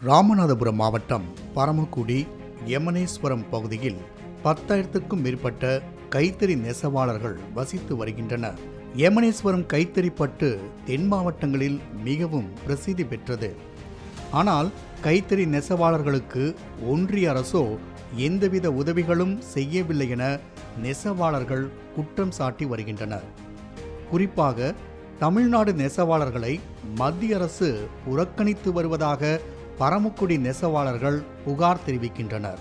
ராமநாதபுரம் மாவட்டம் பரமக்குடி யமனேஸ்வரம் பகுதியில் பத்தாயிரத்திற்கும் மேற்பட்ட கைத்தறி நெசவாளர்கள் வசித்து வருகின்றனர் யமனேஸ்வரம் கைத்தறி பட்டு தென் மாவட்டங்களில் மிகவும் பிரசித்தி பெற்றது ஆனால் கைத்தறி நெசவாளர்களுக்கு ஒன்றிய அரசோ எந்தவித உதவிகளும் செய்யவில்லை என நெசவாளர்கள் குற்றம் சாட்டி வருகின்றனர் குறிப்பாக தமிழ்நாடு நெசவாளர்களை மத்திய அரசு புறக்கணித்து வருவதாக பரமக்குடி நெசவாளர்கள் புகார் தெரிவிக்கின்றனர்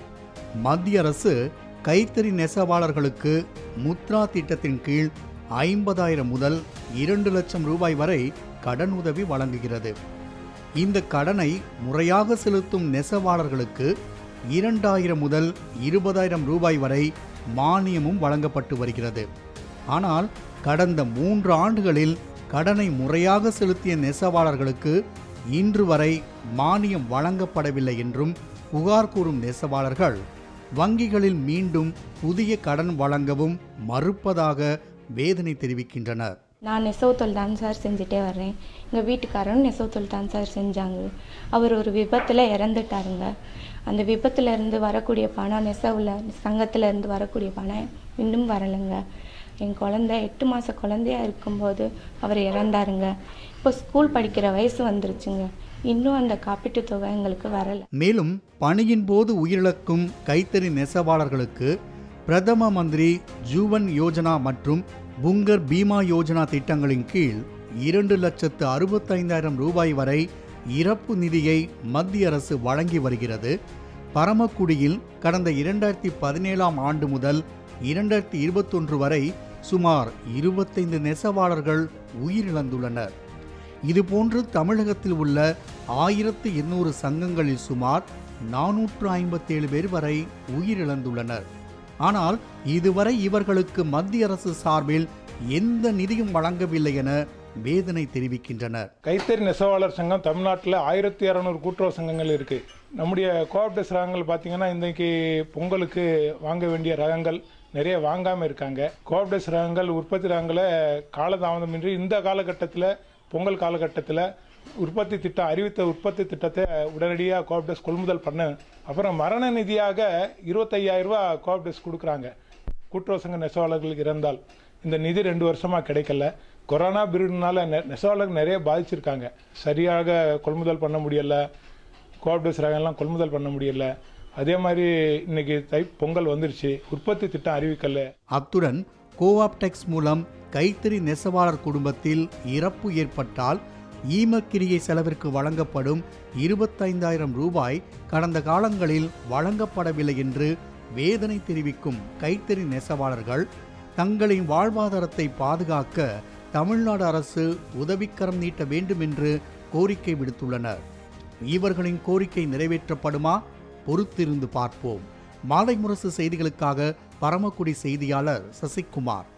மத்திய அரசு கைத்தறி நெசவாளர்களுக்கு முத்ரா திட்டத்தின் கீழ் ஐம்பதாயிரம் முதல் இரண்டு லட்சம் ரூபாய் வரை கடன் உதவி வழங்குகிறது இந்த கடனை முறையாக செலுத்தும் நெசவாளர்களுக்கு இரண்டாயிரம் முதல் இருபதாயிரம் ரூபாய் வரை மானியமும் வழங்கப்பட்டு வருகிறது ஆனால் கடந்த மூன்று ஆண்டுகளில் கடனை முறையாக செலுத்திய நெசவாளர்களுக்கு இன்று வரை மானியம் வழங்கப்படவில்லை என்றும் புகார் கூறும் நெசவாளர்கள் வங்கிகளில் மீண்டும் புதிய கடன் வழங்கவும் மறுப்பதாக வேதனை தெரிவிக்கின்றனர் நான் நெசவு தொழில் தான் சார் செஞ்சுட்டே வர்றேன் எங்கள் வீட்டுக்காரரும் நெசவு தொழில் தான் சார் செஞ்சாங்க அவர் ஒரு விபத்தில் இறந்துட்டாருங்க அந்த விபத்துல இருந்து வரக்கூடிய பணம் நெசவில் சங்கத்துல இருந்து வரக்கூடிய பணம் இன்னும் வரலைங்க என் குழந்தை எட்டு மாத குழந்தையா இருக்கும்போது அவர் இறந்தாருங்க இப்போ ஸ்கூல் படிக்கிற வயசு வந்துருச்சுங்க இன்னும் அந்த காப்பீட்டுத் தொகை எங்களுக்கு வரலை மேலும் பணியின் போது உயிரிழக்கும் கைத்தறி நெசவாளர்களுக்கு பிரதம மந்திரி ஜூவன் யோஜனா மற்றும் புங்கர் பீமா யோஜனா திட்டங்களின் கீழ் இரண்டு லட்சத்து அறுபத்தைந்தாயிரம் ரூபாய் வரை இறப்பு நிதியை மத்திய அரசு வழங்கி வருகிறது பரமக்குடியில் கடந்த இரண்டாயிரத்தி பதினேழாம் ஆண்டு முதல் இரண்டாயிரத்தி இருபத்தொன்று வரை சுமார் இருபத்தைந்து நெசவாளர்கள் உயிரிழந்துள்ளனர் இதுபோன்று தமிழகத்தில் உள்ள ஆயிரத்து எண்ணூறு சங்கங்களில் சுமார் நானூற்று ஐம்பத்தேழு பேர் வரை உயிரிழந்துள்ளனர் ஆனால் இதுவரை இவர்களுக்கு மத்திய அரசு சார்பில் எந்த நிதியும் வழங்கவில்லை என வேதனை தெரிவிக்கின்றனர் கைத்தறி நெசவாளர் சங்கம் தமிழ்நாட்டில் ஆயிரத்தி இரநூறு கூட்டுறவு சங்கங்கள் இருக்கு நம்முடைய கோஆப்டேஸ் ரகங்கள் பார்த்தீங்கன்னா இன்றைக்கு பொங்கலுக்கு வாங்க வேண்டிய ரகங்கள் நிறைய வாங்காமல் இருக்காங்க கோஆப்டேஸ் ரகங்கள் உற்பத்தி ரகங்களை காலதாமதமின்றி இந்த காலகட்டத்தில் பொங்கல் காலகட்டத்தில் உற்பத்தி திட்டம் அறிவித்த உற்பத்தி திட்டத்தை உடனடியாக கோஆப்டேஸ் கொள்முதல் பண்ண அப்புறம் மரண நிதியாக இருபத்தையாயிரம் ரூபாய் கோஆப்டேஸ் கொடுக்குறாங்க கூட்டுறவு சங்க நெசவாளர்களுக்கு இறந்தால் இந்த நிதி ரெண்டு வருஷமா கிடைக்கல கொரோனா பீரியட்னால நெ- நெசவாளர்கள் நிறைய பாதிச்சிருக்காங்க சரியாக கொள்முதல் பண்ண முடியல கோஆப்டேஸ் ரகம்லாம் கொள்முதல் பண்ண முடியல அதே மாதிரி இன்னைக்கு தை பொங்கல் வந்துருச்சு உற்பத்தி திட்டம் அறிவிக்கல அத்துடன் கோஆப்டெக்ஸ் மூலம் கைத்தறி நெசவாளர் குடும்பத்தில் இறப்பு ஏற்பட்டால் ஈமக்கிரியை செலவிற்கு வழங்கப்படும் இருபத்தைந்தாயிரம் ரூபாய் கடந்த காலங்களில் வழங்கப்படவில்லை என்று வேதனை தெரிவிக்கும் கைத்தறி நெசவாளர்கள் தங்களின் வாழ்வாதாரத்தை பாதுகாக்க தமிழ்நாடு அரசு உதவிக்கரம் நீட்ட வேண்டும் என்று கோரிக்கை விடுத்துள்ளனர் இவர்களின் கோரிக்கை நிறைவேற்றப்படுமா பொறுத்திருந்து பார்ப்போம் மாலை முரசு செய்திகளுக்காக பரமக்குடி செய்தியாளர் சசிகுமார்